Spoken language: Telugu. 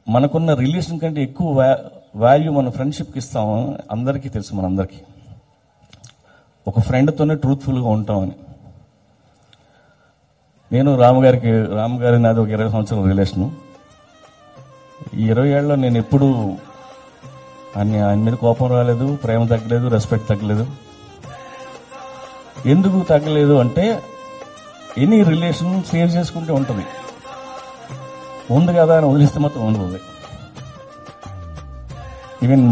మనకున్న రిలేషన్ కంటే ఎక్కువ వాల్యూ మన ఫ్రెండ్షిప్కి ఇస్తాము అందరికీ తెలుసు మనందరికీ ఒక ఫ్రెండ్తోనే ట్రూత్ఫుల్గా ఉంటామని నేను రామగారికి రామగారి నాది ఒక ఇరవై సంవత్సరాల రిలేషను ఈ ఇరవై ఏళ్ళలో నేను ఎప్పుడు ఆయన ఆయన మీద కోపం రాలేదు ప్రేమ తగ్గలేదు రెస్పెక్ట్ తగ్గలేదు ఎందుకు తగ్గలేదు అంటే ఎనీ రిలేషన్ సేవ్ చేసుకుంటే ఉంటుంది ఉంది కదా అని వదిలిస్తే మాత్రం ఉండదు ఈవెన్